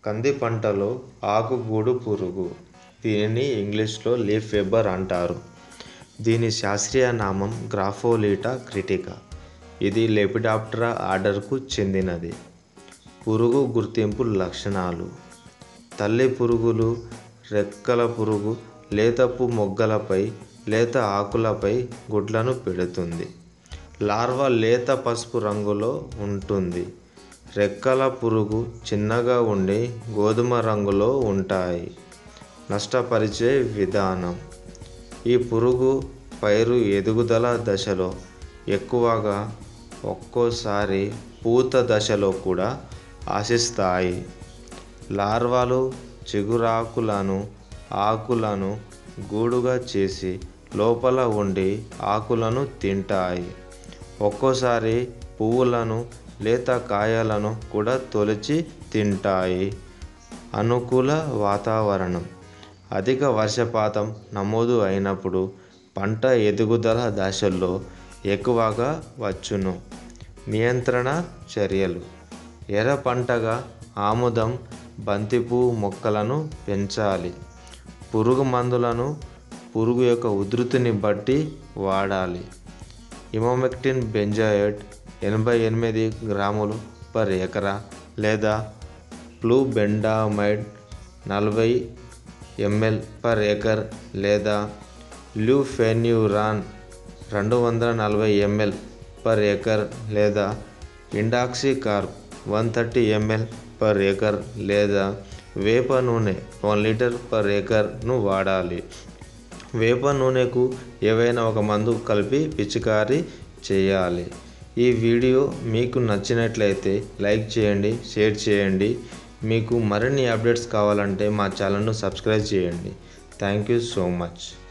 కంది పంటలో ఆకుగూడు పురుగు దీనిని ఇంగ్లీష్లో లీఫ్ వెబ్బర్ అంటారు దీని శాస్త్రీయ నామం గ్రాఫోలీటా క్రిటికా ఇది లెపిడాప్టెరా ఆర్డర్కు చెందినది పురుగు గుర్తింపు లక్షణాలు తల్లి పురుగులు రెక్కల పురుగు లేతపు మొగ్గలపై లేత ఆకులపై గుడ్లను పెడుతుంది లార్వా లేత పసుపు రంగులో ఉంటుంది రెక్కల పురుగు చిన్నగా ఉండి గోధుమ రంగులో ఉంటాయి నష్టపరిచే విధానం ఈ పురుగు పైరు ఎదుగుదల దశలో ఎక్కువగా ఒక్కోసారి పూత దశలో కూడా ఆశిస్తాయి లార్వాలు చిగురాకులను ఆకులను గూడుగా చేసి లోపల ఉండి ఆకులను తింటాయి ఒక్కోసారి పువ్వులను లేత కాయలను కూడా తొలిచి తింటాయి అనుకూల వాతావరణం అధిక వర్షపాతం నమోదు అయినప్పుడు పంట ఎదుగుదల దశల్లో ఎక్కువగా వచ్చును నియంత్రణ చర్యలు ఎర్ర పంటగా ఆముదం బంతిపువ్వు మొక్కలను పెంచాలి పురుగు మందులను పురుగు యొక్క ఉధృతిని బట్టి వాడాలి ఇమోమెక్టిన్ బెంజాయిడ్ ఎనభై ఎనిమిది గ్రాములు పర్ ఎకరా లేదా ఫ్లూబెండామైడ్ నలభై ఎంఎల్ పర్ ఎకర్ లేదా ల్యూఫెన్యూరాన్ రెండు వందల నలభై ఎంఎల్ పర్ ఎకర్ లేదా indoxacarb one thirty ML per acre లేదా వేప నూనె వన్ లీటర్ పర్ ఎకర్ను వాడాలి వేప నూనెకు ఏవైనా ఒక మందు కలిపి పిచికారీ చేయాలి ఈ వీడియో మీకు నచ్చినట్లయితే లైక్ చేయండి షేర్ చేయండి మీకు మరిన్ని అప్డేట్స్ కావాలంటే మా ఛానల్ను సబ్స్క్రైబ్ చేయండి థ్యాంక్ యూ సో మచ్